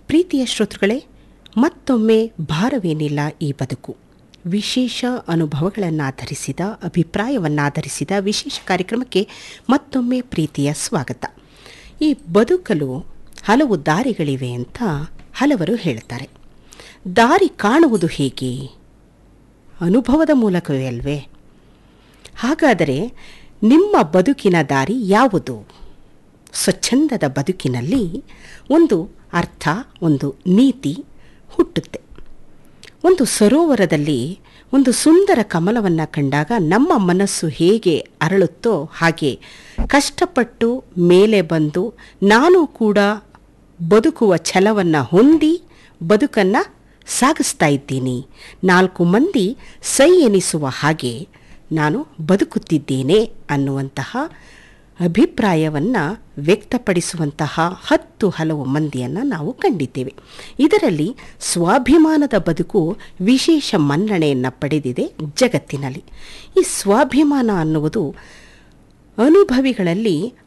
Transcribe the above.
ಪ್ರೀತಿಯ ಶ್ರೋತೃಗಳೇ ಮತ್ತೊಮ್ಮೆ ಭಾರವೇನಿಲ್ಲ ಈ ಬದುಕು ವಿಶೇಷ ಅನುಭವಗಳನ್ನಾಧರಿಸಿದ ಅಭಿಪ್ರಾಯವನ್ನಾಧರಿಸಿದ ವಿಶೇಷ ಕಾರ್ಯಕ್ರಮಕ್ಕೆ ಮತ್ತೊಮ್ಮೆ ಪ್ರೀತಿಯ ಸ್ವಾಗತ ಈ ಬದುಕಲು ಹಲವು ದಾರಿಗಳಿವೆ ಅಂತ ಹಲವರು ಹೇಳ್ತಾರೆ ದಾರಿ ಕಾಣುವುದು ಹೇಗೆ ಅನುಭವದ ಮೂಲಕವೇ ಅಲ್ವೇ ಹಾಗಾದರೆ ನಿಮ್ಮ ಬದುಕಿನ ದಾರಿ ಯಾವುದು ಸ್ವಚ್ಛಂದದ ಬದುಕಿನಲ್ಲಿ ಒಂದು ಅರ್ಥ ಒಂದು ನೀತಿ ಹುಟ್ಟುತ್ತೆ ಒಂದು ಸರೋವರದಲ್ಲಿ ಒಂದು ಸುಂದರ ಕಮಲವನ್ನು ಕಂಡಾಗ ನಮ್ಮ ಮನಸ್ಸು ಹೇಗೆ ಅರಳುತ್ತೋ ಹಾಗೆ ಕಷ್ಟಪಟ್ಟು ಮೇಲೆ ಬಂದು ನಾನು ಕೂಡ ಬದುಕುವ ಛಲವನ್ನು ಹೊಂದಿ ಬದುಕನ್ನು ಸಾಗಿಸ್ತಾ ಇದ್ದೀನಿ ನಾಲ್ಕು ಮಂದಿ ಸೈ ಎನಿಸುವ ಹಾಗೆ ನಾನು ಬದುಕುತ್ತಿದ್ದೇನೆ ಅನ್ನುವಂತಹ ಅಭಿಪ್ರಾಯವನ್ನು ವ್ಯಕ್ತಪಡಿಸುವಂತಹ ಹತ್ತು ಹಲವು ಮಂದಿಯನ್ನು ನಾವು ಕಂಡಿದ್ದೇವೆ ಇದರಲ್ಲಿ ಸ್ವಾಭಿಮಾನದ ಬದುಕು ವಿಶೇಷ ಮನ್ನಣೆಯನ್ನು ಪಡೆದಿದೆ ಜಗತ್ತಿನಲ್ಲಿ ಈ ಸ್ವಾಭಿಮಾನ ಅನ್ನುವುದು ಅನುಭವಿಗಳಲ್ಲಿ